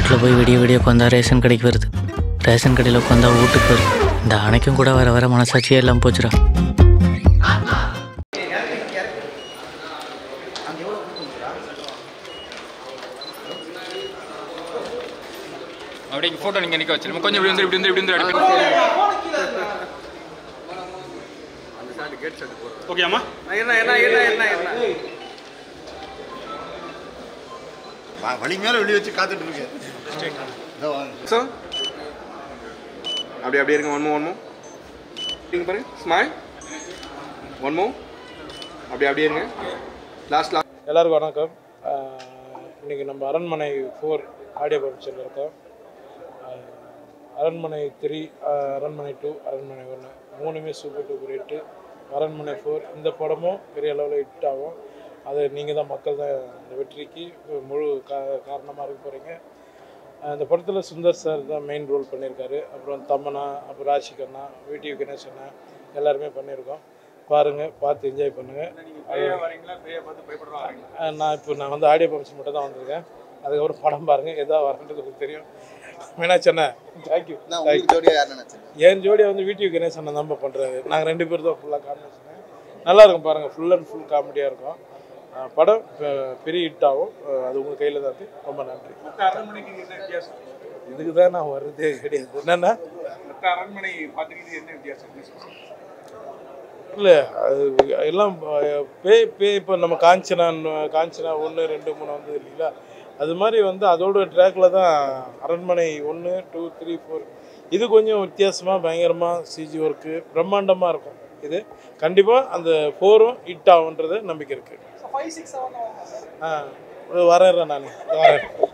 ரோட்டில் போய் விடிய விடிய உட்காந்தா ரேஷன் கடைக்கு வருது ரேஷன் கடையில் உட்காந்தா வீட்டுக்கு வருது இந்த அணைக்கும் கூட வர வர மனசாட்சியே எல்லாம் போச்சுடா அப்படியே ஃபோட்டோ நீங்கள் நிற்க வச்சிருங்க கொஞ்சம் இப்படி வந்து இப்படி வந்து இப்படி வந்து எடுப்பீங்க ஓகேம்மா வ- வழி மேல வெளிய வச்சு காத்துட்டு இருக்கேன் இதோ வாங்க. ஸோ அப்படி அப்படியே இருங்க ஒன் மோ ஒன் மோ இங்க பாருங்க ஸ்மைல் ஒன் மோ அப்படி அப்படியே இருங்க லாஸ்ட் லாஸ்ட் எல்லாருக்கும் வணக்கம் ஆஹ் இன்னைக்கு நம்ம அரண்மனை ஃபோர் ஆடியோ பப்ஷனில் இருக்கோம் ஆஹ் அரண்மனை த்ரீ அரண்மனை டூ அரண்மனை ஒன்று மூணுமே super duper hit Aranmanai four இந்த படமும் பெரிய அளவில் ஹிட் ஆகும் அது நீங்கள் தான் மக்கள் தான் இந்த வெற்றிக்கு முழு கா காரணமாக இருக்க போகிறீங்க இந்த படத்தில் சுந்தர் சார் தான் மெயின் ரோல் பண்ணியிருக்காரு அப்புறம் தமனா அப்புறம் ராஷிக் அண்ணா விடிவி கணேஷ் அண்ணா எல்லாருமே பண்ணியிருக்கோம் பாருங்கள் பார்த்து என்ஜாய் பண்ணுங்கள் அஹ் நான் இப்போ நான் வந்து ஆடியோ பம்ப்ஸ் மட்டும் தான் வந்திருக்கேன் அதுக்கப்புறம் படம் பாருங்கள் எதா வரன்றது உங்களுக்கு தெரியும் மீனாட்சி அண்ணா தேங்க்யூ நான் உங்களுக்கு ஜோடியா யார் நினைச்சேன் என் ஜோடியை வந்து வீடியோ கணேஷ் அண்ணன் தான் பண்ணுறாரு நாங்கள் ரெண்டு பேர் தான் ஃபுல்லாக காம்பினேஷன் நல்லா இருக்கும் பாருங்கள் ஃபுல் அண்ட் ஃபுல் காமெடியாக இருக்கும் அஹ் படம் பெ- பெரிய ஹிட் ஆகும் அஹ் அது உங்கள் கையில் தான் இருக்கு ரொம்ப நன்றி இதுக்கு தான் நான் வர்றதே கிடையாது என்னென்னா அரண்மனை பார்த்துக்கிட்டு என்ன வித்தியாசம் இல்லை அது எல்லாம் அஹ், பேய் பேய் இப்போ நம்ம காஞ்சனா காஞ்சனா ஒன்று ரெண்டு மூணு வந்தது இல்லைங்களா அது மாதிரி வந்து அதோட ட்ராக்கில் தான் அரண்மனை ஒன்று டூ த்ரீ ஃபோர் இது கொஞ்சம் வித்தியாசமாக பயங்கரமாக சிஜி ஒர்க்கு பிரம்மாண்டமாக இருக்கும் இது கண்டிப்பாக அந்த ஃபோரும் ஹிட் ஆகுன்றது நம்பிக்கை இருக்குது ஆ வரேன் நான் வரேன்